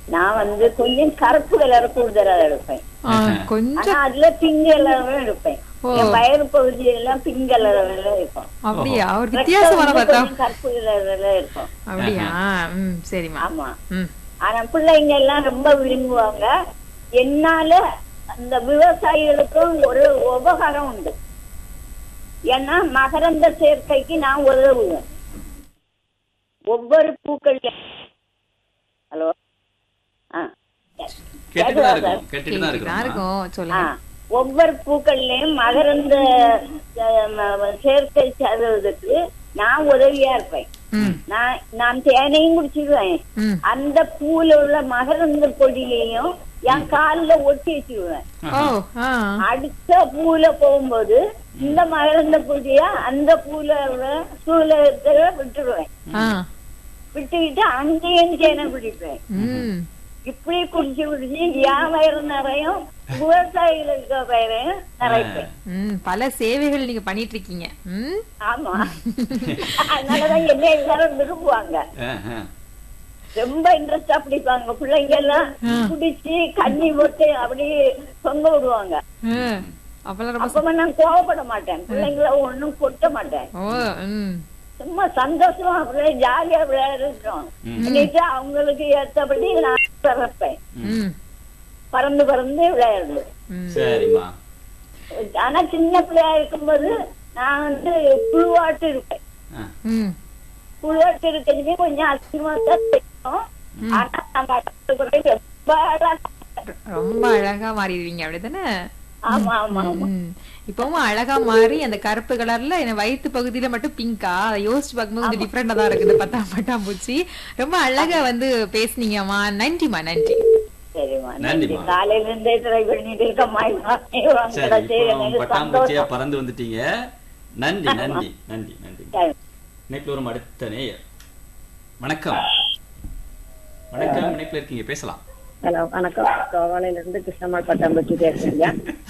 நான் வந்து கொஞ்சம் கருப்பு கலர் கூடுதலா எடுப்பேன் ஆ, கொஞ்சம் ஆனா அதுல பிங்க் கலரும் எடுப்பேன் ஓ. என் வயிறு பகுதியெல்லாம் பிங்க் கலர்ல இருக்கும் அப்படியா ஒரு வித்தியாசமான ரெட்டை வந்து பார்த்தா கொஞ்சம் கருப்பு கலர்ல இருக்கும் அப்படியா ம் சரிம்மா ஆமா ம் ஆனா பிள்ளைங்க எல்லாம் ரொம்ப விரும்புவாங்க என்னால அந்த விவசாயிகளுக்கும் ஒரு உபகாரம் உண்டு ஏன்னா மகரந்த சேர்க்கைக்கு நான் உதவுவேன் ஒவ்வொரு பூக்கள் ஹலோ ஆ கேட்டுட்டு தான் இருக்கும் கேட்டுட்டு தான் கேட்டுட்டு தான் இருக்கிறோம் இருக்கும் சொல்லுங்க ஆ, ஒவ்வொரு பூக்கள்லயும் மகரந்த அஹ், ம- சேர்க்கை சேர்வதற்கு நான் உதவியா இருப்பேன் ம் நான் நான் தேனையும் குடிச்சிடுவேன் ம் அந்த பூல உள்ள மகரந்த பொடியையும் என் கால்ல ஒட்டி வச்சிருவேன் ஓ ஆ அடுத்த பூல போகும்போது இந்த மகரந்த பொடிய அந்த பூல உள்ள சூலத்துல விட்டுடுவேன் ஆ விட்டுக்கிட்டு அங்கேயும் தேனை குடிப்பேன் ம் இப்படி குடிச்சு குடிச்சு என் வயிறு நிறையும் விவசாயிகளுக்கு வயிறையும் நிறைப்பேன் ம் பல சேவைகள் நீங்க பண்ணிட்டு இருக்கீங்க ம் ஆமா அதனாலதான் என்ன எல்லாரும் விரும்புவாங்க ஆ, ஆ. ரொம்ப இன்ட்ரெஸ்டா பிடிப்பாங்க பிள்ளைங்க எல்லாம் குடிச்சு கண்ணி போட்டு அப்படியே தொங்க விடுவாங்க ம். அப்பெல்லாம் ரொம்ப அப்ப நான் கோவப்பட மாட்டேன் பிள்ளைங்கள ஒண்ணும் கொட்ட மாட்டேன் ஓ ம் சும்மா சந்தோஷமா அப்படியே ஜாலியா விளையாடுறோம் இன்னைக்கு அவங்களுக்கு ஏத்தபடி நான் பறப்பேன் ம் பறந்து பறந்து விளையாடுவேன் ம் சரிம்மா ஆனா சின்ன பிள்ளையா இருக்கும்போது நான் வந்து புழுவாட்டு இருப்பேன் ஆ. ம் புழுவாட்டு இருக்கிறதுமே கொஞ்சம் அதிகமா தான் தெரியும் ஆனா நம்ம அடுத்த குறை ரொம்ப அழகா ரொம்ப அழகா மாறிடுவீங்க அப்படிதானே ஆமா ஆமா ஆமா ம். இப்பவும் அழகா மாறி அந்த கருப்பு கலர்ல என்ன வயித்து பகுதியில மட்டும் பிங்கா அதை யோசிச்சு பார்க்கும்போது கொஞ்சம் டிஃப்ரெண்டா தான் இருக்குது இந்த பத்தாம் பட்டாம்பூச்சி ரொம்ப அழகா வந்து பேசுனீங்கம்மா நன்றிம்மா நன்றி சரிம்மா நன்றி நன்றிம்மா. காலையில இருந்தே ட்ரை பண்ணிட்டு இருக்கம்மா சரி இப்போ பட்டாம்பூச்சியா பறந்து வந்துட்டீங்க நன்றி நன்றி நன்றி நன்றி இணைப்பில் வரும் அடுத்த நேயர் வணக்கம் வணக்கம் இணைப்பில் இருக்கீங்க பேசலாம் ஹலோ வணக்கம் சோவாலையில இருந்து கிருஷ்ணம்மாள் பட்டாம்பூச்சி பேசுறீங்க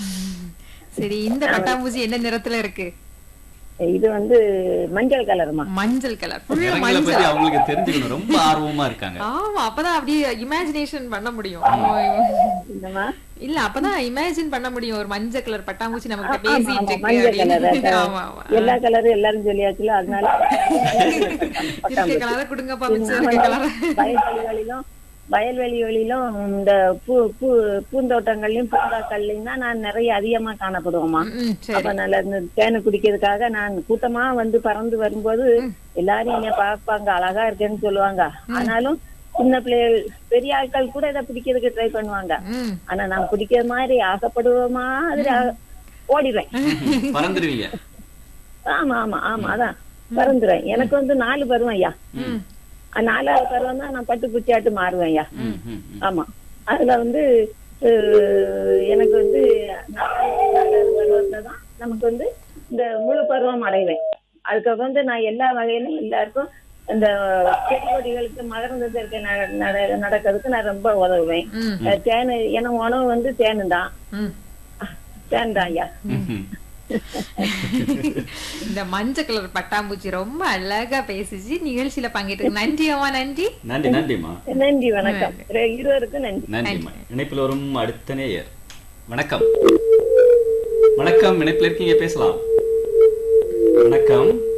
சரி இந்த பட்டாம்பூச்சி என்ன நிறத்துல இருக்கு இது வந்து மஞ்சள் கலருமா மஞ்சள் கலர் ஃபுல் நிறங்களை பத்தி மஞ்சள் அவங்களுக்கு தெரிஞ்சுக்கணும் ரொம்ப ஆர்வமா இருக்காங்க ஆமா அப்பதான் அப்படியே இமேஜினேஷன் பண்ண முடியும் இந்தமா இல்ல அப்பதான் இமேஜின் பண்ண முடியும் ஒரு மஞ்சள் கலர் பட்டாம்பூச்சி நம்ம கிட்ட ஆமா, பேசிட்டு ஆமா, இருக்கு மஞ்சள் கலர் அப்படின்னு. ஆமா ஆமா எல்லா கலரும் எல்லாரும் சொல்லியாச்சுல அதனால இருக்க கலரை கொடுங்கப்பா மிச்சம் இருக்க கலர் வயல்வெளிகளிலும் வயல்வெளிகளிலும் இந்த பூ பூ பூந்தோட்டங்கள்லயும் பூங்காக்கள்லயும் தான் நான் நிறைய அதிகமா காணப்படுவோமா ம் சரி அப்ப நல்ல இந்த தேனை குடிக்கிறதுக்காக நான் கூட்டமா வந்து பறந்து வரும்போது எல்லாரும் என்ன பார்ப்பாங்க அழகா இருக்கேன்னு சொல்லுவாங்க ஆனாலும் சின்ன பிள்ளைகள் பெரிய ஆட்கள் கூட இதை பிடிக்கிறதுக்கு ட்ரை பண்ணுவாங்க ம் ஆனா நான் பிடிக்கிற மாதிரி ஆசைப்படுவ மாதிரி ஆ- ஓடிடுவேன் பறந்துடுவீங்க ஆமா ஆமா ஆமா அதான் பறந்துடுவேன் எனக்கு வந்து நாலு பருவம் ஐயா ம் அஹ் நாலாவது பருவம் தான் நான் பட்டு குச்சியாட்டு மாறுவேன் ஐயா ம், ம், ம். ஆமா அதுல வந்து அஹ், எனக்கு வந்து நாலாவது பருவத்துல தான் நமக்கு வந்து இந்த முழு பருவம் அடைவேன் அதுக்கப்புறம் வந்து நான் எல்லா வகையிலும் எல்லாருக்கும் இந்த செடி கொடிகளுக்கு மகரந்த சேர்க்கை நட- நட- நடக்கிறதுக்கு நான் ரொம்ப உதவுவேன் ம் அஹ் தேனு ஏன்னா உணவு வந்து தேனு தான் ம் தேன் தான் ஐயா ம்ஹும். இந்த மஞ்சள் கலர் பட்டாம்பூச்சி ரொம்ப அழகா பேசிச்சு நிகழ்ச்சியில பங்கேற்று நன்றி அம்மா நன்றி நன்றி நன்றிம்மா நன்றி வணக்கம் இருவருக்கும் நன்றி நன்றிம்மா இணைப்பில் வரும் அடுத்த நேயர் வணக்கம் வணக்கம் இணைப்பில் இருக்கீங்க பேசலாம் வணக்கம்